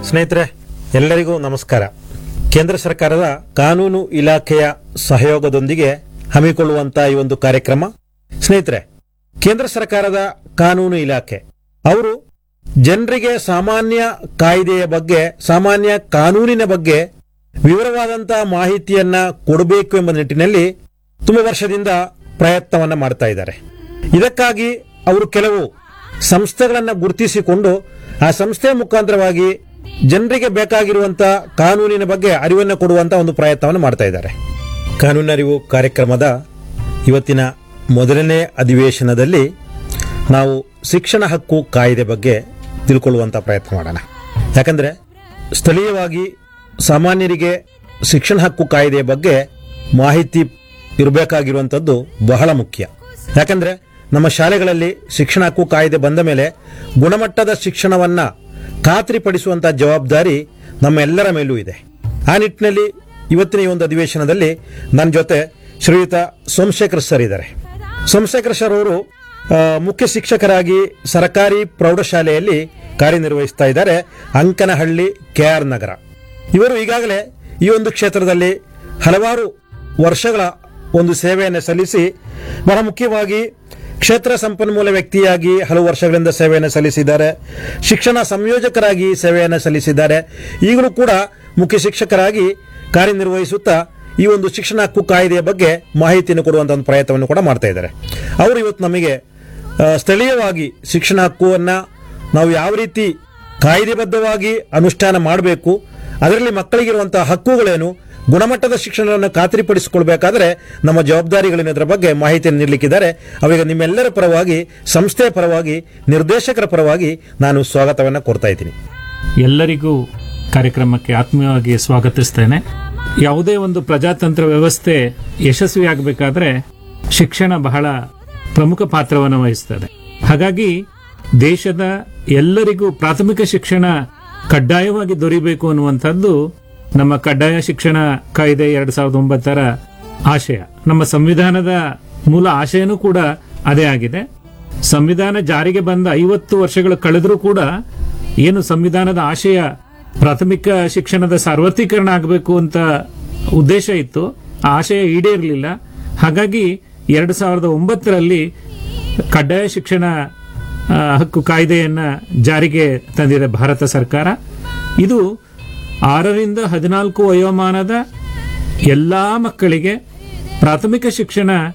ಸ್ನೇಹಿತರೆ ಎಲ್ಲರಿಗೂ ನಮಸ್ಕಾರ ಕೇಂದ್ರ ಸರ್ಕಾರದ ಕಾನೂನು ಇಲಾಖೆಯ ಸಹಯೋಗದೊಂದಿಗೆ ಹಮ್ಮಿಕೊಳ್ಳುವಂತಹ ಈ ಒಂದು ಕಾರ್ಯಕ್ರಮ ಸ್ನೇಹಿತರೆ ಕೇಂದ್ರ ಸರ್ಕಾರದ ಕಾನೂನು ಇಲಾಖೆ ಅವರು ಜನರಿಗೆ ಸಾಮಾನ್ಯ ಕಾಯ್ದೆಯ ಬಗ್ಗೆ ಸಾಮಾನ್ಯ ಕಾನೂನಿನ ಬಗ್ಗೆ ವಿವರವಾದಂತಹ ಮಾಹಿತಿಯನ್ನ ಕೊಡಬೇಕು ಎಂಬ ನಿಟ್ಟಿನಲ್ಲಿ ತುಂಬ ವರ್ಷದಿಂದ ಪ್ರಯತ್ನವನ್ನ ಮಾಡ್ತಾ ಇದ್ದಾರೆ ಇದಕ್ಕಾಗಿ ಅವರು ಕೆಲವು ಸಂಸ್ಥೆಗಳನ್ನು ಗುರುತಿಸಿಕೊಂಡು ಆ ಸಂಸ್ಥೆಯ ಮುಖಾಂತರವಾಗಿ ಜನರಿಗೆ ಬೇಕಾಗಿರುವಂತಹ ಕಾನೂನಿನ ಬಗ್ಗೆ ಅರಿವನ್ನು ಕೊಡುವಂತ ಒಂದು ಪ್ರಯತ್ನವನ್ನು ಮಾಡ್ತಾ ಇದ್ದಾರೆ ಕಾನೂನು ಅರಿವು ಕಾರ್ಯಕ್ರಮದ ಇವತ್ತಿನ ಮೊದಲನೇ ಅಧಿವೇಶನದಲ್ಲಿ ನಾವು ಶಿಕ್ಷಣ ಹಕ್ಕು ಕಾಯ್ದೆ ಬಗ್ಗೆ ತಿಳ್ಕೊಳ್ಳುವಂತ ಪ್ರಯತ್ನ ಮಾಡೋಣ ಯಾಕಂದ್ರೆ ಸ್ಥಳೀಯವಾಗಿ ಸಾಮಾನ್ಯರಿಗೆ ಶಿಕ್ಷಣ ಹಕ್ಕು ಕಾಯ್ದೆಯ ಬಗ್ಗೆ ಮಾಹಿತಿ ಇರಬೇಕಾಗಿರುವಂಥದ್ದು ಬಹಳ ಮುಖ್ಯ ಯಾಕಂದ್ರೆ ನಮ್ಮ ಶಾಲೆಗಳಲ್ಲಿ ಶಿಕ್ಷಣ ಹಕ್ಕು ಕಾಯ್ದೆ ಬಂದ ಮೇಲೆ ಗುಣಮಟ್ಟದ ಶಿಕ್ಷಣವನ್ನ ಖಾತ್ರಿಪಡಿಸುವಂತಹ ಜವಾಬ್ದಾರಿ ನಮ್ಮ ಎಲ್ಲರ ಮೇಲೂ ಇದೆ ಆ ನಿಟ್ಟಿನಲ್ಲಿ ಇವತ್ತಿನ ಈ ಒಂದು ಅಧಿವೇಶನದಲ್ಲಿ ನನ್ನ ಜೊತೆ ಶ್ರೀಯುತ ಸೋಮಶೇಖರ್ ಸರ್ ಇದ್ದಾರೆ ಸೋಮಶೇಖರ್ ಸರ್ ಅವರು ಆ, ಮುಖ್ಯ ಶಿಕ್ಷಕರಾಗಿ ಸರ್ಕಾರಿ ಪ್ರೌಢಶಾಲೆಯಲ್ಲಿ ಕಾರ್ಯನಿರ್ವಹಿಸ್ತಾ ಇದ್ದಾರೆ ಅಂಕನಹಳ್ಳಿ ಕೆ ಆರ್ ನಗರ ಇವರು ಈಗಾಗಲೇ ಈ ಒಂದು ಕ್ಷೇತ್ರದಲ್ಲಿ ಹಲವಾರು ವರ್ಷಗಳ ಒಂದು ಸೇವೆಯನ್ನು ಸಲ್ಲಿಸಿ ಬಹಳ ಮುಖ್ಯವಾಗಿ ಕ್ಷೇತ್ರ ಸಂಪನ್ಮೂಲ ವ್ಯಕ್ತಿಯಾಗಿ ಹಲವು ವರ್ಷಗಳಿಂದ ಸೇವೆಯನ್ನು ಸಲ್ಲಿಸಿದ್ದಾರೆ ಶಿಕ್ಷಣ ಸಂಯೋಜಕರಾಗಿ ಸೇವೆಯನ್ನು ಸಲ್ಲಿಸಿದ್ದಾರೆ ಈಗಲೂ ಕೂಡ ಮುಖ್ಯ ಶಿಕ್ಷಕರಾಗಿ ಕಾರ್ಯನಿರ್ವಹಿಸುತ್ತಾ ಈ ಒಂದು ಶಿಕ್ಷಣ ಹಕ್ಕು ಕಾಯ್ದೆಯ ಬಗ್ಗೆ ಮಾಹಿತಿಯನ್ನು ಕೊಡುವಂತ ಒಂದು ಪ್ರಯತ್ನವನ್ನು ಕೂಡ ಮಾಡ್ತಾ ಇದ್ದಾರೆ ಅವರು ಇವತ್ತು ನಮಗೆ ಆ, ಸ್ಥಳೀಯವಾಗಿ ಶಿಕ್ಷಣ ಹಕ್ಕುವನ್ನ ನಾವು ಯಾವ ರೀತಿ ಕಾಯ್ದೆಬದ್ಧವಾಗಿ ಅನುಷ್ಠಾನ ಮಾಡಬೇಕು ಅದರಲ್ಲಿ ಮಕ್ಕಳಿಗಿರುವಂತಹ ಹಕ್ಕುಗಳೇನು ಗುಣಮಟ್ಟದ ಶಿಕ್ಷಣವನ್ನು ಖಾತ್ರಿಪಡಿಸಿಕೊಳ್ಬೇಕಾದ್ರೆ ನಮ್ಮ ಜವಾಬ್ದಾರಿಗಳೇನದರ ಬಗ್ಗೆ ಮಾಹಿತಿಯನ್ನು ನೀಡಲಿಕ್ಕಿದ್ದಾರೆ ಅವಾಗ ನಿಮ್ಮೆಲ್ಲರ ಪರವಾಗಿ ಸಂಸ್ಥೆಯ ಪರವಾಗಿ ನಿರ್ದೇಶಕರ ಪರವಾಗಿ ನಾನು ಸ್ವಾಗತವನ್ನು ಕೊಡ್ತಾ ಇದ್ದೀನಿ ಎಲ್ಲರಿಗೂ ಕಾರ್ಯಕ್ರಮಕ್ಕೆ ಆತ್ಮೀಯವಾಗಿ ಸ್ವಾಗತಿಸ್ತೇನೆ ಯಾವುದೇ ಒಂದು ಪ್ರಜಾತಂತ್ರ ವ್ಯವಸ್ಥೆ ಯಶಸ್ವಿಯಾಗಬೇಕಾದ್ರೆ ಶಿಕ್ಷಣ ಬಹಳ ಪ್ರಮುಖ ಪಾತ್ರವನ್ನು ವಹಿಸ್ತದೆ ಹಾಗಾಗಿ ದೇಶದ ಎಲ್ಲರಿಗೂ ಪ್ರಾಥಮಿಕ ಶಿಕ್ಷಣ ಕಡ್ಡಾಯವಾಗಿ ದೊರೆಯಬೇಕು ಅನ್ನುವಂಥದ್ದು ನಮ್ಮ ಕಡ್ಡಾಯ ಶಿಕ್ಷಣ ಕಾಯ್ದೆ ಎರಡ್ ಸಾವಿರದ ಒಂಬತ್ತರ ಆಶಯ ನಮ್ಮ ಸಂವಿಧಾನದ ಮೂಲ ಆಶಯನೂ ಕೂಡ ಅದೇ ಆಗಿದೆ ಸಂವಿಧಾನ ಜಾರಿಗೆ ಬಂದ ಐವತ್ತು ವರ್ಷಗಳು ಕಳೆದರೂ ಕೂಡ ಏನು ಸಂವಿಧಾನದ ಆಶಯ ಪ್ರಾಥಮಿಕ ಶಿಕ್ಷಣದ ಸಾರ್ವತ್ರೀಕರಣ ಆಗಬೇಕು ಅಂತ ಉದ್ದೇಶ ಇತ್ತು ಆ ಆಶಯ ಈಡೇರಲಿಲ್ಲ ಹಾಗಾಗಿ ಎರಡು ಸಾವಿರದ ಒಂಬತ್ತರಲ್ಲಿ ಕಡ್ಡಾಯ ಶಿಕ್ಷಣ ಆ, ಹಕ್ಕು ಕಾಯ್ದೆಯನ್ನ ಜಾರಿಗೆ ತಂದಿದೆ ಭಾರತ ಸರ್ಕಾರ ಇದು ಆರರಿಂದ ಹದಿನಾಲ್ಕು ವಯೋಮಾನದ ಎಲ್ಲಾ ಮಕ್ಕಳಿಗೆ ಪ್ರಾಥಮಿಕ ಶಿಕ್ಷಣ